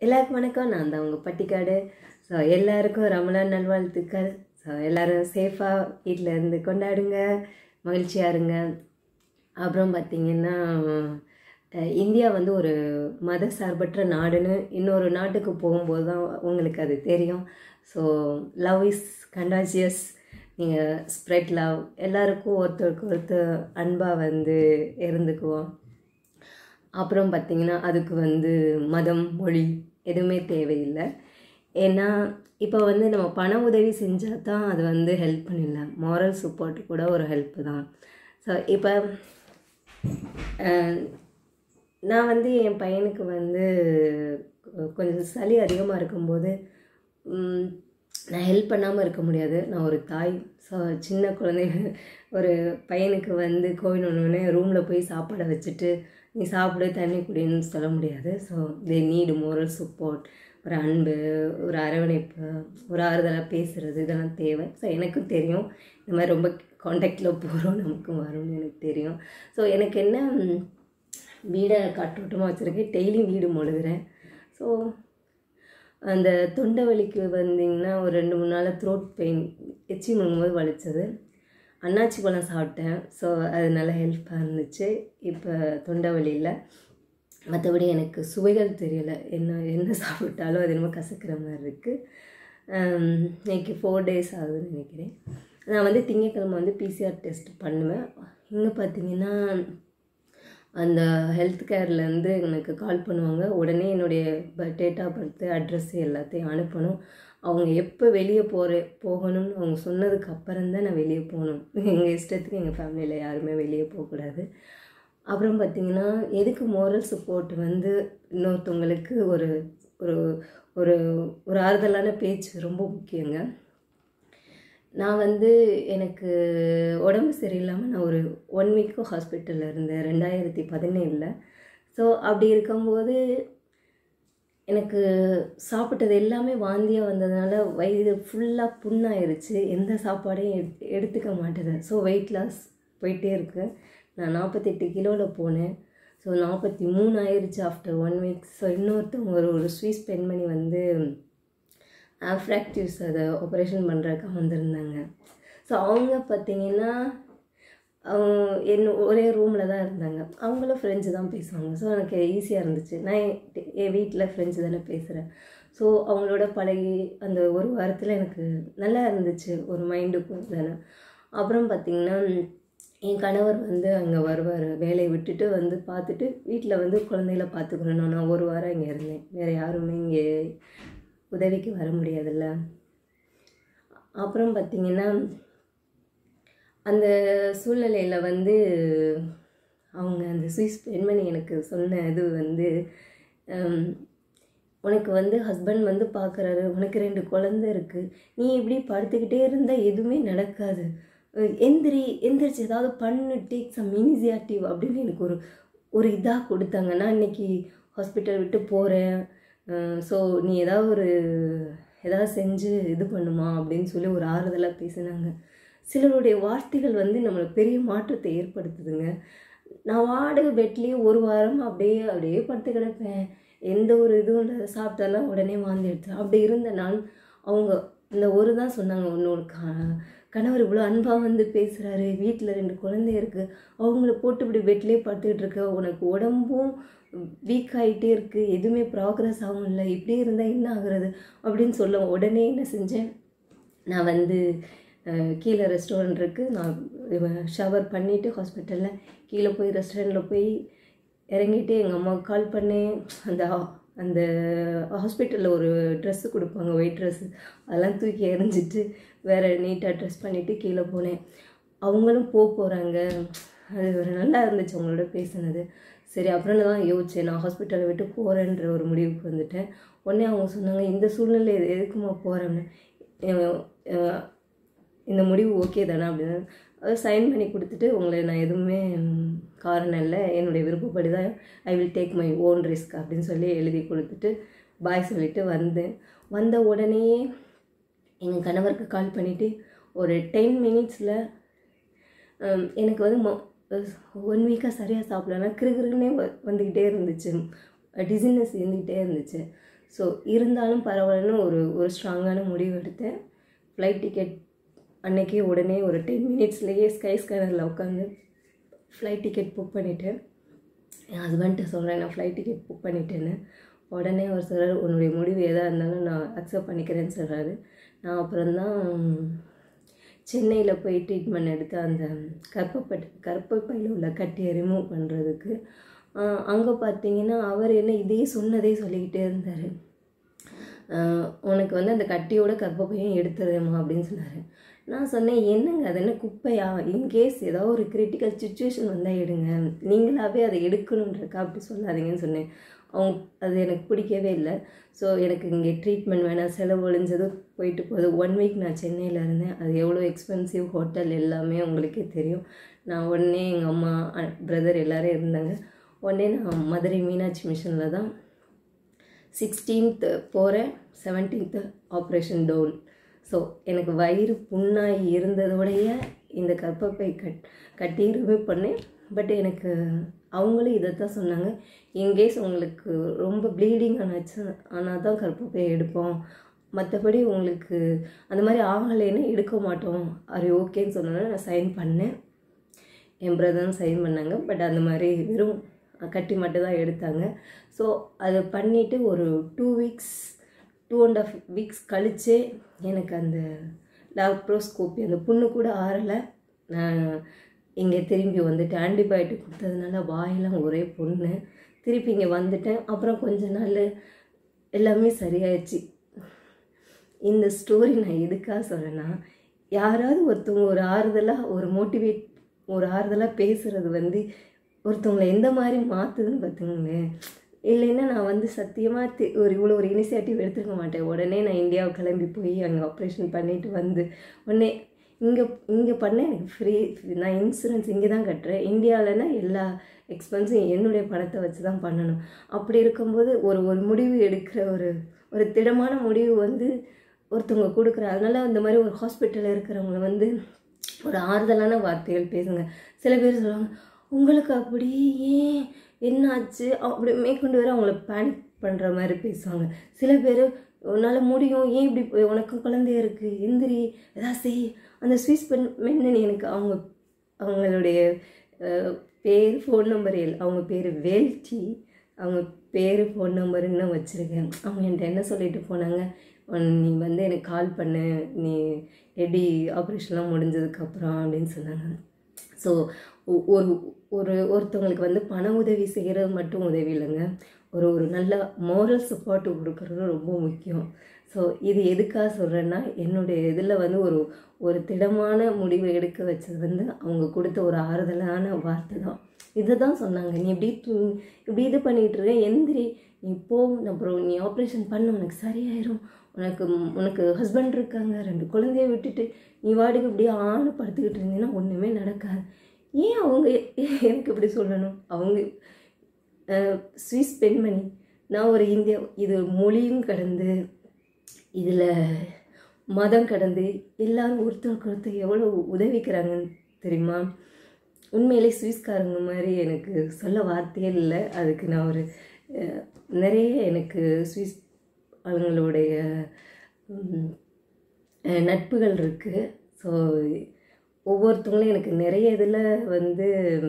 எல்லாருக்கும் வணக்கம் நான் தான் உங்கள் பட்டிக்காடு ஸோ எல்லாருக்கும் ரமலான் நல்வாழ்த்துக்கள் ஸோ எல்லோரும் சேஃபாக வீட்டில் இருந்து கொண்டாடுங்க மகிழ்ச்சியாக இருங்க அப்புறம் பார்த்திங்கன்னா அஹ், இந்தியா வந்து ஒரு மத சார்பற்ற நாடுன்னு இன்னொரு நாட்டுக்கு போகும்போது தான் உங்களுக்கு அது தெரியும் ஸோ லவ் இஸ் கண்டாஜியஸ் நீங்கள் ஸ்ப்ரெட் லவ் எல்லாருக்கும் ஒருத்தருக்கு ஒருத்தர் அன்பாக வந்து இருந்துக்குவோம் அப்புறம் பார்த்திங்கன்னா அதுக்கு வந்து மதம் மொழி எதுவுமே தேவையில்லை ஏன்னா இப்போ வந்து நம்ம பண உதவி செஞ்சால் தான் அது வந்து ஹெல்ப் பண்ணிடல மாரல் சப்போர்ட் கூட ஒரு ஹெல்ப் தான் ஸோ இப்போ அஹ், நான் வந்து என் பையனுக்கு வந்து கொஞ்சம் சளி அதிகமாக இருக்கும்போது ம், நான் ஹெல்ப் பண்ணாமல் இருக்க முடியாது நான் ஒரு தாய் ஸோ சின்ன குழந்தை ஒரு பையனுக்கு வந்து கோவில் ஒன்று ரூமில் போய் சாப்பாடை வச்சுட்டு நீ சாப்பிடு தண்ணி குடின்னு சொல்ல முடியாது so they need moral support ஒரு அன்பு ஒரு அரவணைப்பு ஒரு ஆறுதலாக பேசுகிறது இதெல்லாம் தேவை ஸோ எனக்கும் தெரியும் இந்த மாதிரி ரொம்ப காண்டாக்டில் போகிறோம் நமக்கும் வரும்னு எனக்கு தெரியும் ஸோ எனக்கு என்ன ம், வீடை காற்றோட்டமாக வச்சுருக்கேன் டெய்லியும் வீடு மொழுகிறேன் ஸோ அந்த தொண்டை வலிக்கு வந்தீங்கன்னா ஒரு ரெண்டு மூணு நாள் த்ரோட் பெயின் எச்சி முழுங்கும்போது வலிச்சது அன்னாச்சி பழம் சாப்பிட்டேன் ஸோ அது நல்ல ஹெல்ப்பாக இருந்துச்சு இப்போ தொண்டை வலி இல்லை மற்றபடி எனக்கு சுவைகள் தெரியலை என்ன என்ன சாப்பிட்டாலும் அது என்னமோ கசக்கிற மாதிரி இருக்குது இன்னைக்கு ஃபோர் டேஸ் ஆகுதுன்னு நினைக்கிறேன் நான் வந்து திங்கக்கிழமை வந்து பிசிஆர் டெஸ்ட் பண்ணுவேன் இங்கே பார்த்தீங்கன்னா அந்த ஹெல்த் கேர்லேருந்து எனக்கு கால் பண்ணுவாங்க உடனே என்னுடைய டேட் ஆஃப் பர்த்து அட்ரஸ் எல்லாத்தையும் அனுப்பணும் அவங்க எப்போ வெளியே போகிற போகணும்னு அவங்க சொன்னதுக்கு அப்புறம் தான் நான் வெளியே போகணும் எங்கள் இஷ்டத்துக்கு எங்கள் ஃபேமிலியில் யாருமே வெளியே போகக்கூடாது அப்புறம் பார்த்திங்கன்னா எதுக்கு மோரல் சப்போர்ட் வந்து இன்னொருத்தவங்களுக்கு ஒரு ஒரு ஒரு ஒரு ஆறுதலான பேச்சு ரொம்ப முக்கியங்க நான் வந்து எனக்கு உடம்பு சரியில்லாமல் நான் ஒரு ஒன் வீக்கு ஹாஸ்பிட்டலில் இருந்தேன் ரெண்டாயிரத்தி பதினேழில் ஸோ அப்படி இருக்கும்போது எனக்கு சாப்பிட்டது எல்லாமே வாந்தியாக வந்ததுனால வயிறு ஃபுல்லாக புண்ணாயிருச்சு எந்த சாப்பாடையும் எடு எடுத்துக்க மாட்டேது ஸோ வெயிட் லாஸ் போயிட்டே இருக்கு நான் நாற்பத்தெட்டு கிலோவில் போனேன் ஸோ நாற்பத்தி மூணு ஆயிருச்சு ஆஃப்டர் ஒன் வீக் ஸோ இன்னொருத்தவங்க ஒரு ஒரு ஸ்வீஸ் பெண்மணி வந்து ஆஃப்ராக்டிவ்ஸ் அதை ஆப்ரேஷன் பண்ணுறதுக்காக வந்திருந்தாங்க ஸோ அவங்க பார்த்தீங்கன்னா அவங்க என்ன ஒரே ரூமில் தான் இருந்தாங்க அவங்களும் ஃப்ரெஞ்சு தான் பேசுவாங்க ஸோ எனக்கு ஈஸியாக இருந்துச்சு நான் என் என் வீட்டில் ஃப்ரெஞ்சு தானே பேசுகிறேன் ஸோ அவங்களோட பழகி அந்த ஒரு வாரத்தில் எனக்கு நல்லா இருந்துச்சு ஒரு மைண்டுக்கும் தானே அப்புறம் பார்த்திங்கன்னா என் கணவர் வந்து அங்கே வருவார் வேலையை விட்டுட்டு வந்து பார்த்துட்டு வீட்டில் வந்து குழந்தைகள பார்த்துக்கணும் நான் ஒரு வாரம் இங்கே இருந்தேன் வேறு யாருமே இங்கே உதவிக்கு வர முடியாதுல்ல அப்புறம் பார்த்திங்கன்னா அந்த சூழ்நிலையில் வந்து அவங்க அந்த சுவிஸ் பெண்மணி எனக்கு சொன்ன இது வந்து ஹம், உனக்கு வந்து ஹஸ்பண்ட் வந்து பார்க்குறாரு உனக்கு ரெண்டு குழந்தை இருக்குது நீ இப்படி படுத்துக்கிட்டே இருந்தால் எதுவுமே நடக்காது அஹ் எந்திரி எந்திரிச்சு ஏதாவது பண்ணு டேக் சம் இனிஷியேட்டிவ் அப்படின்னு எனக்கு ஒரு ஒரு இதாக கொடுத்தாங்க நான் இன்னைக்கு ஹாஸ்பிட்டல் விட்டு போகிறேன் ஸோ நீ ஏதாவது ஒரு ஏதாவது செஞ்சு இது பண்ணுமா அப்படின்னு சொல்லி ஒரு ஆறுதலாக பேசினாங்க சிலருடைய வார்த்தைகள் வந்து நம்மளுக்கு பெரிய மாற்றத்தை ஏற்படுத்துதுங்க நான் வாடகை பெட்லேயே ஒரு வாரம் அப்படியே அப்படியே படுத்து கிடப்பேன் எந்த ஒரு இதுவும் இல்லை சாப்பிட்டாலாம் உடனே வாந்தி எடுத்தேன் அப்படி இருந்த நான் அவங்க இந்த ஒரு தான் சொன்னாங்க உன்னோட க கணவர் இவ்வளோ அன்பாக வந்து பேசுகிறாரு வீட்டில் ரெண்டு குழந்தை இருக்குது அவங்கள போட்டு இப்படி பெட்லேயே படுத்துக்கிட்டு இருக்க உனக்கு உடம்பும் வீக் ஆகிட்டே இருக்குது எதுவுமே ப்ராக்ரஸ் ஆகும் இல்லை இப்படியே இருந்தால் என்ன ஆகுறது அப்படின்னு சொல்ல உடனே என்ன செஞ்சேன் நான் வந்து அஹ், கீழே ரெஸ்டாரண்ட் இருக்குது நான் ஷவர் பண்ணிவிட்டு ஹாஸ்பிட்டலில் கீழே போய் ரெஸ்டாரண்ட்டில் போய் இறங்கிட்டு எங்கள் அம்மாவுக்கு கால் பண்ணேன் அந்த ஹா- அந்த ஹாஸ்பிட்டலில் ஒரு ட்ரெஸ்ஸு கொடுப்பாங்க ஒயிட் ட்ரெஸ்ஸு அதெல்லாம் தூக்கி எறிஞ்சிட்டு வேறு நீட்டாக ட்ரெஸ் பண்ணிவிட்டு கீழே போனேன் அவங்களும் போக போகிறாங்க அது ஒரு நல்லா இருந்துச்சு அவங்களோட பேசுனது சரி அப்புறம் தான் யோசிச்சேன் நான் ஹாஸ்பிட்டலை விட்டு போகிறேன்ற ஒரு முடிவுக்கு வந்துட்டேன் உடனே அவங்க சொன்னாங்க இந்த சூழ்நிலை எது- எதுக்குமா போகிறேன்னு இந்த முடிவு ஓகே தானே அப்படின்னு அதை சைன் பண்ணி கொடுத்துட்டு உங்களை நான் எதுவுமே ம், காரணம் இல்லை என்னுடைய விருப்பப்படி தான் I will take my own risk அப்படின்னு சொல்லி எழுதி கொடுத்துட்டு பாய் சொல்லிட்டு வந்தேன் வந்த உடனேயே எங்கள் கணவருக்கு கால் பண்ணிவிட்டு ஒரு டென் மினிட்ஸில் எனக்கு வந்து ஒன் வீக்காக சரியாக சாப்பிடலன்னா கிருகிருன்னே வ வந்துக்கிட்டே இருந்துச்சு டிசினஸ் இருந்துக்கிட்டே இருந்துச்சு ஸோ இருந்தாலும் பரவாயில்லன்னு ஒரு ஒரு ஸ்ட்ராங்கான முடிவு எடுத்தேன் ஃப்ளைட் டிக்கெட் அன்னைக்கே உடனே ஒரு டென் மினிட்ஸ்லேயே ஸ்கை ஸ்கேனரில் உட்காந்து ஃப்ளைட் டிக்கெட் புக் பண்ணிவிட்டேன் என் ஹஸ்பண்ட்ட சொல்கிறேன் நான் ஃப்ளைட் டிக்கெட் புக் பண்ணிட்டேன்னு உடனே அவர் சொல்கிறார் உன்னுடைய முடிவு எதாக இருந்தாலும் நான் அக்செப்ட் பண்ணிக்கிறேன்னு சொல்கிறாரு நான் அப்புறம்தான் சென்னையில் போய் ட்ரீட்மெண்ட் எடுத்து அந்த கர்ப்பப்பட்டு கர்ப்பப்பையில் உள்ள கட்டியை ரிமூவ் பண்ணுறதுக்கு அங்கே பார்த்தீங்கன்னா அவர் என்ன இதே சொன்னதே சொல்லிக்கிட்டே இருந்தார் உனக்கு வந்து அந்த கட்டியோட கர்ப்பப்பையும் எடுத்துருமா அப்படின்னு சொன்னார் நான் சொன்னேன் என்னங்க அது என்ன குப்பையா இன்கேஸ் ஏதாவது ஒரு கிரிட்டிக்கல் சுச்சுவேஷன் வந்தால் எடுங்க நீங்களாவே அதை எடுக்கணுன்றக்கா அப்படி சொல்லாதீங்கன்னு சொன்னேன் அவங்க அது எனக்கு பிடிக்கவே இல்லை ஸோ எனக்கு இங்கே ட்ரீட்மெண்ட் வேணாம் செலவு ஒழிஞ்சது போயிட்டு போகுது ஒன் வீக் நான் சென்னையில் இருந்தேன் அது எவ்வளோ எக்ஸ்பென்சிவ் ஹோட்டல் எல்லாமே உங்களுக்கே தெரியும் நான் உடனே எங்கள் அம்மா பிரதர் எல்லோரும் இருந்தாங்க உடனே நான் மதுரை மீனாட்சி மிஷனில் தான் சிக்ஸ்டீன்த்து போகிறேன் செவன்டீன்த்து ஆப்ரேஷன் டோல் ஸோ எனக்கு வயிறு புண்ணாகி இருந்ததோடைய இந்த கர்ப்பப்பை கட் கட்டி ரிமூவ் பண்ணேன் பட் எனக்கு அவங்களும் இதை தான் சொன்னாங்க இன்கேஸ் உங்களுக்கு ரொம்ப ப்ளீடிங் ஆனாச்சு ஆனால் தான் கர்ப்பப்பை எடுப்போம் மற்றபடி உங்களுக்கு அந்த மாதிரி ஆகலைன்னா எடுக்க மாட்டோம் அது ஓகேன்னு சொன்னோன்னே நான் சைன் பண்ணேன் என் பிரதரும் சைன் பண்ணாங்க பட் அந்த மாதிரி வெறும் கட்டி மட்டும் தான் எடுத்தாங்க ஸோ அதை பண்ணிவிட்டு ஒரு two weeks two and half weeks கழிச்சே எனக்கு அந்த லாப்ரோஸ்கோப்பி அந்த புண்ணு கூட ஆறலை நான் இங்கே திரும்பி வந்துட்டு ஆன்டிபயோட்டிக் கொடுத்ததுனால வாயெல்லாம் ஒரே புண்ணு திருப்பி இங்கே வந்துட்டேன் அப்புறம் கொஞ்ச நாள் எல்லாமே சரியாயிடுச்சு இந்த ஸ்டோரி நான் எதுக்காக சொல்கிறேன்னா யாராவது ஒருத்தவங்க ஒரு ஆறுதலாக ஒரு மோட்டிவேட் ஒரு ஆறுதலாக பேசுகிறது வந்து ஒருத்தவங்களை எந்த மாதிரி மாற்றுதுன்னு பார்த்துங்களேன் இல்லைன்னா நான் வந்து சத்தியமாக தெ ஒரு இவ்வளோ ஒரு இனிஷியேட்டிவ் எடுத்துருக்க மாட்டேன் உடனே நான் இந்தியாவுக்கு கிளம்பி போய் அங்கே ஆப்ரேஷன் பண்ணிவிட்டு வந்து உடனே இங்கே இங்கே பண்ண எனக்கு ஃப்ரீ நான் இன்சூரன்ஸ் இங்கே தான் கட்டுறேன் இந்தியாவிலனா எல்லா எக்ஸ்பென்ஸும் என்னுடைய பணத்தை வச்சு தான் பண்ணணும் அப்படி இருக்கும்போது ஒரு ஒரு முடிவு எடுக்கிற ஒரு ஒரு திடமான முடிவு வந்து ஒருத்தவங்க கொடுக்குற அதனால் இந்த மாதிரி ஒரு ஹாஸ்பிட்டலில் இருக்கிறவங்க வந்து ஒரு ஆறுதலான வார்த்தைகள் பேசுங்க சில பேர் சொல்லுவாங்க உங்களுக்கு அப்படி ஏன் என்னாச்சு அப்படி மேற்கொண்டு வேறு அவங்கள பேனிக் பண்ணுற மாதிரி பேசுவாங்க சில பேர் உன்னால் முடியும் ஏன் இப்படி உனக்கும் குழந்தைய இருக்குது எந்திரி ஏதாவது செய் அந்த ஸ்வீஸ் பெண் மென்னு எனக்கு அவங்க அவங்களுடைய பேர் ஃபோன் நம்பர் எல் அவங்க பேர் வேல்டி அவங்க பேர் ஃபோன் நம்பர் இன்னும் வச்சுருக்கேன் அவங்க என்கிட்ட என்ன சொல்லிட்டு போனாங்க நீ வந்து எனக்கு கால் பண்ணு நீ எப்படி ஆப்ரேஷன்லாம் முடிஞ்சதுக்கப்புறம் அப்படின்னு சொன்னாங்க ஸோ ஒரு ஒரு ஒருத்தவங்களுக்கு வந்து பண உதவி செய்கிறது மட்டும் உதவி இல்லைங்க ஒரு ஒரு நல்ல மோரல் சப்போர்ட் கொடுக்கறது ரொம்ப முக்கியம் ஸோ இது எதுக்காக சொல்கிறேன்னா என்னுடைய இதில் வந்து ஒரு ஒரு திடமான முடிவு எடுக்க வச்சது வந்து அவங்க கொடுத்த ஒரு ஆறுதலான வார்த்தை தான் இதை தான் சொன்னாங்க நீ இப்படி தூ இப்படி இது பண்ணிகிட்டு இருக்க எந்திரி நீ போ அப்புறம் நீ ஆப்ரேஷன் பண்ண உனக்கு சரியாயிரும் உனக்கு உனக்கு ஹஸ்பண்ட் இருக்காங்க ரெண்டு குழந்தைய விட்டுட்டு நீ வாடகை இப்படியே ஆணு படுத்துக்கிட்டு இருந்தீங்கன்னா ஒன்றுமே நடக்காது ஏன் அவங்க எனக்கு இப்படி சொல்லணும் அவங்க ஸ்விஸ் பெண்மணி நான் ஒரு இந்தியா இது மொழியும் கடந்து இதில் மதம் கடந்து எல்லாரும் ஒருத்தருக்கு ஒருத்தர் எவ்வளோ உதவிக்கிறாங்கன்னு தெரியுமா உண்மையிலே சுவிஸ்காரங்க மாதிரி எனக்கு சொல்ல வார்த்தையே இல்லை அதுக்கு நான் ஒரு நிறைய எனக்கு சுவிஸ் அவங்களுடைய நட்புகள் இருக்குது ஸோ ஒவ்வொருத்தவங்களும் எனக்கு நிறைய இதில் வந்து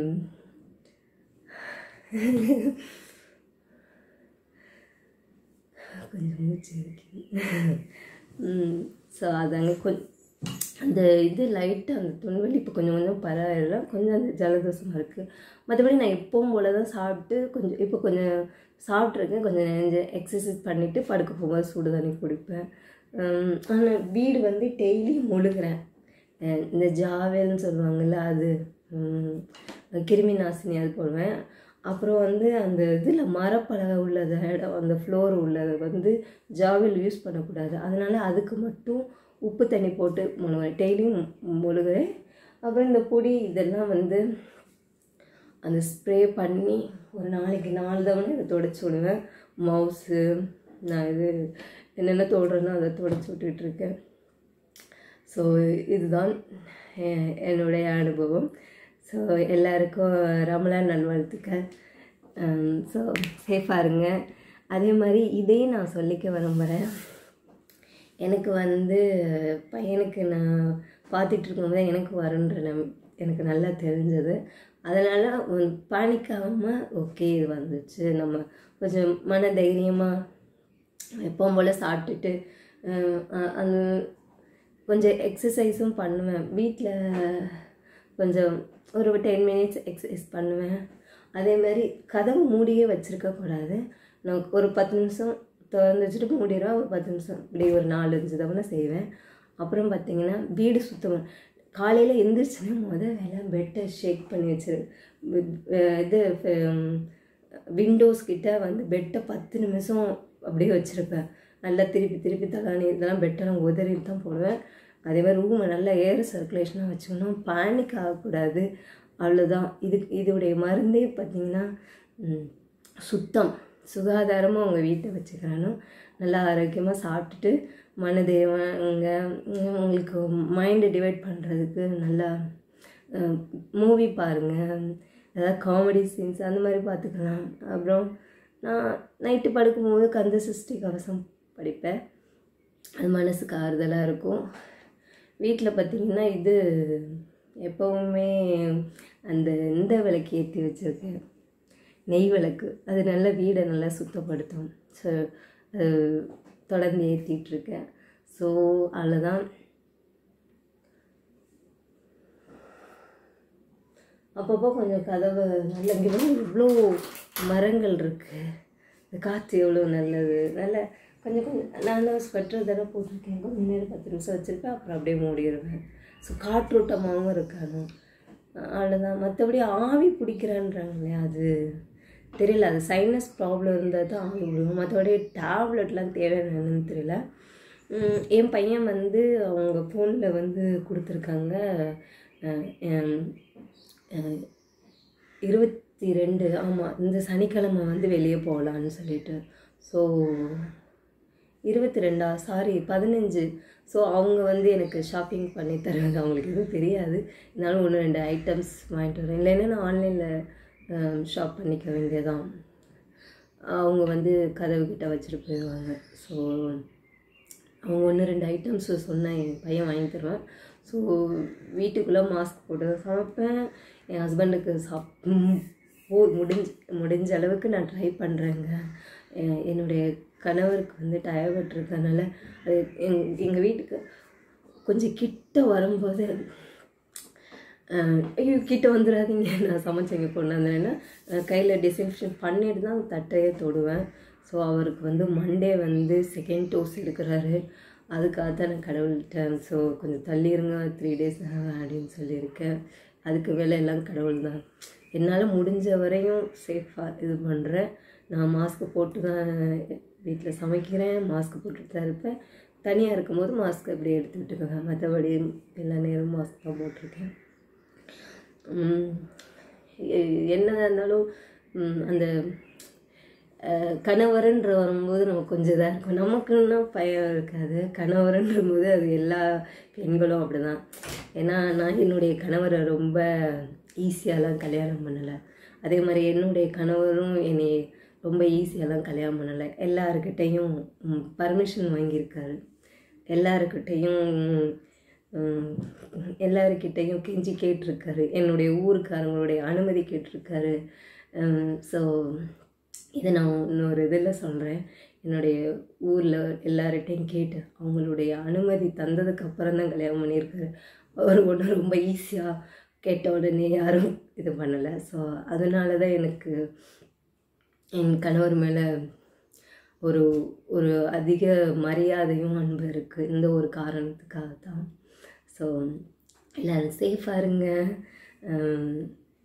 கொஞ்சம் மூச்சு இருக்கு ஸோ அதாங்க கொஞ்சம் அந்த இது லைட்டாக அந்த துணிவலி இப்போ கொஞ்சம் கொஞ்சம் பரவாயில்ல கொஞ்சம் அந்த ஜலதோஷமாக இருக்குது மற்றபடி நான் எப்பவும் போல் தான் சாப்பிட்டு கொஞ்சம் இப்போ கொஞ்சம் சாப்பிட்ருக்கேன் கொஞ்சம் நெஞ்ச எக்ஸசைஸ் பண்ணிவிட்டு படுக்க போகும்போது சுடு தண்ணி குடிப்பேன் ஆனால் வீடு வந்து டெய்லி முழுகிறேன் இந்த ஜாவேல்னு சொல்லுவாங்கள்ல அது கிருமி நாசினி அது போடுவேன் அப்புறம் வந்து அந்த இதில் மரப்பலகை உள்ளதை இடம் அந்த ஃப்ளோர் உள்ளதை வந்து ஜாவில் யூஸ் பண்ணக்கூடாது அதனால் அதுக்கு மட்டும் உப்பு தண்ணி போட்டு முழுகுவேன் டெய்லியும் முழுகுறேன் அப்புறம் இந்த பொடி இதெல்லாம் வந்து அந்த ஸ்ப்ரே பண்ணி ஒரு நாளைக்கு நாலு தவணை இதை தொடச்சி விடுவேன் மவுஸு நான் இது என்னென்ன தொடுறேனோ அதை தொடச்சி விட்டுட்ருக்கேன் ஸோ இதுதான் என்னுடைய அனுபவம் ஸோ எல்லாருக்கும் ரமலான் நல்வாழ்த்துக்கள் ஸோ சேஃபாக இருங்க அதே மாதிரி இதையும் நான் சொல்லிக்க விரும்புகிறேன் எனக்கு வந்து பையனுக்கு நான் பார்த்துட்டு இருக்கும்போது எனக்கு வரும்ன்ற நம் எனக்கு நல்லா தெரிஞ்சது அதனால் பேனிக் ஆகாமல் ஓகே இது வந்துச்சு நம்ம கொஞ்சம் மன தைரியமாக எப்பவும் போல் சாப்பிட்டுட்டு அஹ் அ- அந்த கொஞ்சம் எக்ஸசைஸும் பண்ணுவேன் வீட்டில் கொஞ்சம் ஒரு டென் மினிட்ஸ் எக்ஸசைஸ் பண்ணுவேன் அதே மாதிரி கதவு மூடியே வச்சுருக்க கூடாது நான் ஒரு பத்து நிமிஷம் திறந்து வச்சுட்டு மூடிடுவேன் ஒரு பத்து நிமிஷம் இப்படி ஒரு நாலு அஞ்சு தவணை செய்வேன் அப்புறம் பார்த்தீங்கன்னா வீடு சுத்தம் காலையில் எந்திரிச்சோன்னே மொதல் வேலை பெட்டை ஷேக் பண்ணி வச்சிரு அஹ் இது விண்டோஸ் கிட்ட வந்து பெட்டை பத்து நிமிஷம் அப்படியே வச்சுருப்பேன் நல்லா திருப்பி திருப்பி தலானி இதெல்லாம் பெட்டெல்லாம் உதறிட்டு தான் போடுவேன் அதே மாதிரி ரூமை நல்லா ஏர் சர்க்குலேஷனாக வச்சுக்கணும் பேனிக் ஆகக்கூடாது அவ்வளோதான் இதுக்கு இதோடைய மருந்தே பார்த்திங்கன்னா ம், சுத்தம் சுகாதாரமாக உங்கள் வீட்டை வச்சுக்கிறணும் நல்லா ஆரோக்கியமாக சாப்பிட்டுட்டு மனதேவங்க உங்களுக்கு மைண்டை டிவைட் பண்ணுறதுக்கு நல்லா மூவி பாருங்கள் ஏதாவது காமெடி சீன்ஸ் அந்த மாதிரி பார்த்துக்கலாம் அப்புறம் நான் நைட்டு படுக்கும்போது கந்த சஷ்டி கவசம் படிப்பேன் அது மனசுக்கு ஆறுதலாக இருக்கும் வீட்டில் பார்த்திங்கன்னா இது எப்போவுமே அந்த இந்த விளக்கு ஏற்றி வச்சுருக்கேன் நெய் விளக்கு அது நல்ல வீடை நல்லா சுத்தப்படுத்தும் ஸோ அது தொடர்ந்து ஏற்றிட்டுருக்கேன் ஸோ அவ்வளோதான் அப்பப்போ கொஞ்சம் கதவை நல்ல இங்கே வந்து இவ்வளோ மரங்கள் இருக்குது இந்த காற்று எவ்வளோ நல்லது நல்ல கொஞ்சம் கொஞ்சம் நான் தான் ஸ்வெட்டர் தானே போட்டிருக்கேன் கொஞ்சம் நேரம் பத்து நிமிஷம் வச்சுருப்பேன் அப்புறம் அப்படியே மூடிடுவேன் ஸோ காற்றோட்டமாகவும் இருக்கணும் அவ்வளோதான் மற்றபடி ஆவி பிடிக்கிறேன்றாங்க இல்லையா அது தெரியல அது சைனஸ் ப்ராப்ளம் இருந்தால் தான் ஆவி விடுவோம் மற்றபடி டேப்லெட்லாம் தேவை என்னன்னு தெரியல உம், என் பையன் வந்து அவங்க ஃபோனில் வந்து கொடுத்துருக்காங்க அஹ், ஹம், அஹ், இருபத்தி ரெண்டு ஆமாம் இந்த சனிக்கிழமை வந்து வெளியே போகலான்னு சொல்லிட்டு ஸோ இருபத்தி ரெண்டா சாரி பதினஞ்சு ஸோ அவங்க வந்து எனக்கு ஷாப்பிங் பண்ணி தருவாங்க அவங்களுக்கு எதுவும் தெரியாது இருந்தாலும் ஒன்று ரெண்டு ஐட்டம்ஸ் வாங்கிட்டு வரேன் இல்லைன்னா நான் ஆன்லைனில் ஷாப் பண்ணிக்க வேண்டியதான் அவங்க வந்து கதவு கிட்ட வச்சுட்டு போயிடுவாங்க ஸோ அவங்க ஒன்று ரெண்டு ஐட்டம்ஸ் சொன்னேன் என் பையன் வாங்கி தருவேன் ஸோ வீட்டுக்குள்ளே மாஸ்க் போட்டு தான் சமைப்பேன் என் ஹஸ்பண்டுக்கு சாப் ம், போ முடிஞ்ச முடிஞ்ச அளவுக்கு நான் ட்ரை பண்ணுறேங்க என்னுடைய கணவருக்கு வந்து டயபெட் இருக்கறனால அது எங் எங்கள் வீட்டுக்கு கொஞ்சம் கிட்ட வரும்போது அஹ், ஐயோ கிட்ட வந்துடாதீங்க நான் சமைச்சேங்க கொண்டாந்துறேன்னா கையில் டிஸ்இன்ஃபெக்ஷன் பண்ணிட்டு தான் தட்டையே தொடுவேன் ஸோ அவருக்கு வந்து மண்டே வந்து செகண்ட் டோஸ் எடுக்கிறாரு அதுக்காக தான் நான் கடவுள்கிட்ட ஸோ கொஞ்சம் தள்ளி இருங்க த்ரீ டேஸ் அப்படின்னு சொல்லியிருக்கேன் அதுக்கு வேலை எல்லாம் கடவுள் தான் என்னால் முடிஞ்ச வரையும் சேஃபாக இது பண்ணுறேன் நான் மாஸ்க் போட்டு தான் வீட்டில் சமைக்கிறேன் மாஸ்க் போட்டுட்டு தான் இருப்பேன் தனியாக இருக்கும்போது மாஸ்க் அப்படியே எடுத்துக்கிட்டுருக்கேன் மற்றபடி எல்லா நேரமும் மாஸ்க் தான் போட்டிருக்கேன் உம், எ- என்னதான் இருந்தாலும் உம், அந்த அஹ், கணவருன்ற வரும்போது நமக்கு கொஞ்சம் இதாக இருக்கும் நமக்குன்னா பயம் இருக்காது கணவருன்ற போது அது எல்லா பெண்களும் அப்படிதான் ஏன்னா நான் என்னுடைய கணவரை ரொம்ப ஈஸியாலாம் கல்யாணம் பண்ணலை அதே மாதிரி என்னுடைய கணவரும் என்னை ரொம்ப ஈஸியாலாம் கல்யாணம் பண்ணலை எல்லாருக்கிட்டேயும் பர்மிஷன் வாங்கியிருக்காரு எல்லாருக்கிட்டேயும் உம், எல்லாருக்கிட்டேயும் கெஞ்சி கேட்டிருக்காரு என்னுடைய ஊருக்காரங்களுடைய அனுமதி கேட்டிருக்காரு ஸோ இதை நான் இன்னொரு இதில் சொல்கிறேன் என்னுடைய ஊரில் எல்லார்கிட்டையும் கேட்டு அவங்களுடைய அனுமதி தந்ததுக்கு அப்புறம் தான் கல்யாணம் பண்ணியிருக்காரு அவர் ஒன்றும் ரொம்ப ஈஸியாக கேட்ட உடனே யாரும் இது பண்ணலை ஸோ அதனால தான் எனக்கு என் கணவர் மேலே ஒரு ஒரு அதிக மரியாதையும் அன்பு இருக்குது இந்த ஒரு காரணத்துக்காக தான் ஸோ எல்லோரும் சேஃபாக இருங்க ஹம்,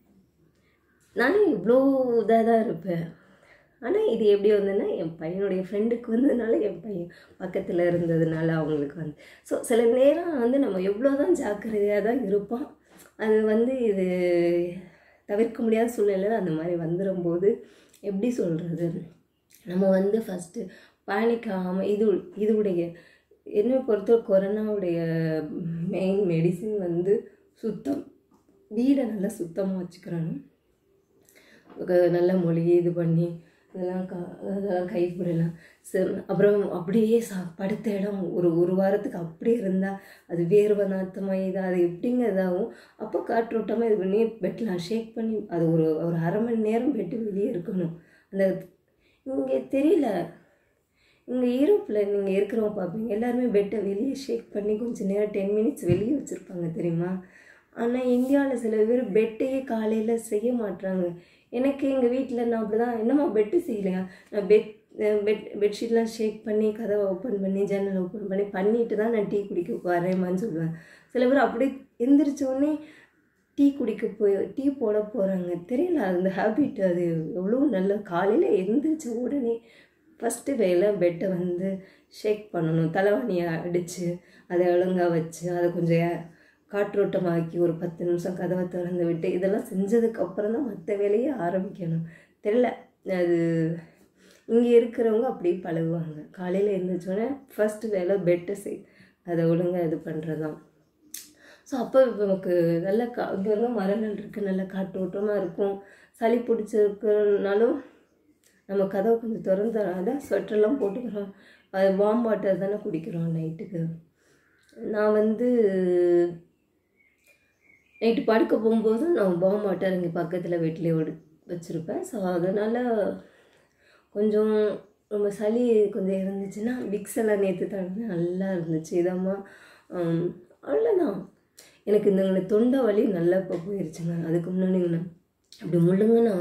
நானும் இவ்வளோ இதாக தான் இருப்பேன் ஆனால் இது எப்படி வந்ததுன்னா என் பையனுடைய ஃப்ரெண்டுக்கு வந்ததுனால என் பையன் பக்கத்தில் இருந்ததுனால அவங்களுக்கு வந்து ஸோ சில நேரம் வந்து நம்ம எவ்வளோ தான் ஜாக்கிரதையாக தான் இருப்போம் அது வந்து இது தவிர்க்க முடியாத சூழ்நிலையில் அந்த மாதிரி வந்துடும்போது எப்படி சொல்கிறது நம்ம வந்து ஃபஸ்ட்டு பேனிக் ஆகாமல் இது இதோடைய என்னை பொறுத்த கொரோனாவுடைய மெயின் மெடிசின் வந்து சுத்தம் வீடை நல்லா சுத்தமாக வச்சுக்கிறணும் க- நல்ல மொழி இது பண்ணி இதெல்லாம் கா அதெல்லாம் கைப்பிடலாம் சரி அப்புறம் அப்படியே சா படுத்த இடம் ஒரு ஒரு வாரத்துக்கு அப்படியே இருந்தால் அது வேர்வை நாத்தமாக இது அது எப்படிங்க இதாகும் அப்போ காற்றோட்டமாக இது பண்ணி பெட்லாம் ஷேக் பண்ணி அது ஒரு ஒரு அரை மணி நேரம் பெட்டு வெளியே இருக்கணும் அந்த இங்கே தெரியல இங்கே யூரோப்பில் நீங்கள் இருக்கிறவங்க பார்ப்பீங்க எல்லாருமே பெட்டை வெளியே ஷேக் பண்ணி கொஞ்சம் நேரம் டென் மினிட்ஸ் வெளியே வச்சுருப்பாங்க தெரியுமா ஆனால் இந்தியாவில் சில பேர் பெட்டையே காலையில் செய்ய மாட்றாங்க எனக்கு எங்கள் வீட்டில் நான் அப்படி தான் என்னம்மா பெட்டு செய்யலையா நான் பெட் பெட் பெட்ஷீட்லாம் ஷேக் பண்ணி கதவை ஓப்பன் பண்ணி ஜன்னல் ஓப்பன் பண்ணி பண்ணிட்டு தான் நான் டீ குடிக்க வரேம்மான்னு சொல்லுவேன் சில பேர் அப்படியே எந்திரிச்ச உடனே டீ குடிக்க போய் டீ போட போகிறாங்க தெரியல அந்த ஹேபிட் அது எவ்வளோ நல்ல காலையில் எந்திரிச்ச உடனே ஃபஸ்ட்டு வேலை பெட்டை வந்து ஷேக் பண்ணணும் தலைவாணியை அடித்து அதை ஒழுங்காக வச்சு அதை கொஞ்சம் ஏ- காற்றோட்டமாக்கி ஒரு பத்து நிமிஷம் கதவை திறந்து விட்டு இதெல்லாம் செஞ்சதுக்கு அப்புறம் தான் மற்ற வேலையை ஆரம்பிக்கணும் தெரியல அது இங்கே இருக்கிறவங்க அப்படியே பழகுவாங்க காலையில் எழுந்திரிச்சோடனே ஃபஸ்ட்டு வேலை பெட்டை செய் அதை ஒழுங்காக இது பண்ணுறது தான் ஸோ அப்போ நமக்கு நல்ல கா இங்கே வந்து மரங்கள் இருக்குது நல்ல காற்றோட்டமாக இருக்கும் சளி பிடிச்சிருக்குனாலும் நம்ம கதவை கொஞ்சம் திறந்து அதான் ஸ்வெட்டர்லாம் போட்டுக்கிறோம் அது வார்ம் வாட்டர் தானே குடிக்கிறோம் நைட்டுக்கு நான் வந்து நைட்டு படுக்க போகும்போது நான் வார்ம் வாட்டர் இங்கே பக்கத்தில் வீட்டிலே ஒடு வச்சுருப்பேன் ஸோ அதனால் கொஞ்சம் ரொம்ப சளி கொஞ்சம் இருந்துச்சுன்னா விக்ஸ் எல்லாம் நேற்று தடவை நல்லா இருந்துச்சு இதம்மா ஆம், அவ்வளோதான் எனக்கு இந்த இந்த தொண்டை வலி நல்லா இப்போ போயிருச்சுங்க அதுக்கு முன்னாடி நான் அப்படி முள்ளுங்கன்னா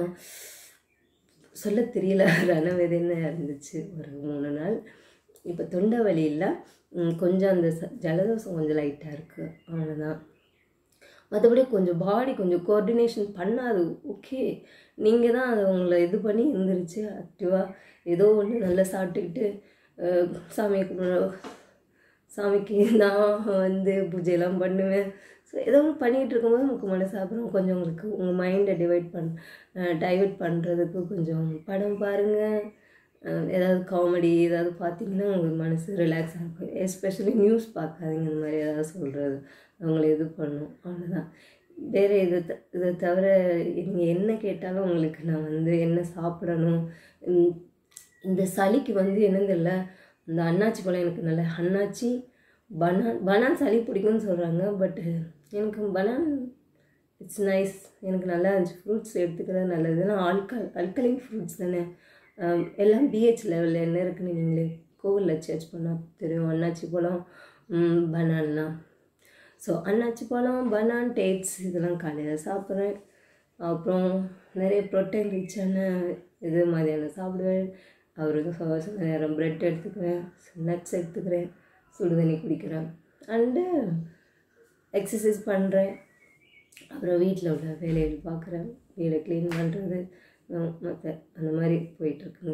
சொல்ல தெரியல ரணவேதனை இருந்துச்சு ஒரு மூணு நாள் இப்போ தொண்டை வலி இல்லை ம், கொஞ்சம் அந்த ச- ஜலதோஷம் கொஞ்சம் லைட்டாக இருக்குது அவ்வளோதான் மற்றபடி கொஞ்சம் பாடி கொஞ்சம் கோஆர்டினேஷன் பண்ணாது ஓகே நீங்கள் தான் அதை உங்களை இது பண்ணி எழுந்திரிச்சு ஆக்டிவாக ஏதோ ஒன்று நல்லா சாப்பிட்டுக்கிட்டு அஹ், சாமியை கும்பிட- சாமிக்கு நான் வந்து பூஜையெல்லாம் பண்ணுவேன் ஸோ ஏதோ ஒன்று பண்ணிகிட்டு இருக்கும்போது நமக்கு மனசு அப்புறம் கொஞ்சம் உங்களுக்கு உங்கள் மைண்டை டிவைட் பண் டைவர்ட் பண்ணுறதுக்கு கொஞ்சம் படம் பாருங்கள் ஏதாவது காமெடி ஏதாவது பார்த்தீங்கன்னா உங்களுக்கு மனசு ரிலாக்ஸ் ஆகும் எஸ்பெஷலி நியூஸ் பார்க்காதீங்க இந்த மாதிரி ஏதாவது சொல்கிறது அவங்கள இது பண்ணும் அவ்வளோதான் வேறு இதை த இதை தவிர நீங்கள் என்ன கேட்டாலும் உங்களுக்கு நான் வந்து என்ன சாப்பிடணும் உம், இந்த சளிக்கு வந்து என்னது இல்லை இந்த அன்னாச்சி பழம் எனக்கு நல்ல அன்னாச்சி பனான் பனான் சளி பிடிக்கும்னு சொல்கிறாங்க பட் எனக்கு பனான் இட்ஸ் நைஸ் எனக்கு நல்லா இருந்துச்சு ஃப்ரூட்ஸ் எடுத்துக்கிறது நல்லது ஏன்னா ஆல்கல் அல்கலைன் ஃப்ரூட்ஸ் தானே ஆம், எல்லாம் பிஹெச் லெவலில் என்ன இருக்குன்னு நீங்களே கோவிலில் சர்ச் பண்ணால் தெரியும் அன்னாச்சி பழம் பனான்லாம் ஸோ அன்னாச்சி பழம் பனான் டேட்ஸ் இதெல்லாம் காலையில் சாப்பிட்றேன் அப்புறம் நிறைய ப்ரோட்டீன் ரிச்சான இது மதியானம் சாப்பிடுவேன் அவருக்கு சொ- சில நேரம் ப்ரெட் எடுத்துக்கிறேன் நட்ஸ் எடுத்துக்கிறேன் சுடு தண்ணி குடிக்கிறேன் அண்டு எக்ஸசைஸ் பண்ணுறேன் அப்புறம் வீட்டில் உள்ள வேலைகள் பார்க்குறேன் வீடை க்ளீன் பண்ணுறது மற்ற அந்த மாதிரி போயிட்டுருக்குங்க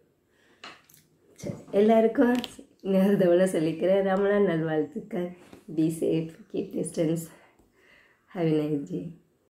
சரி எல்லாருக்கும் இன்னொரு தவணை சொல்லிக்கிறேன் ரமணா நல்வாழ்த்துக்கள் be safe keep distance have nice day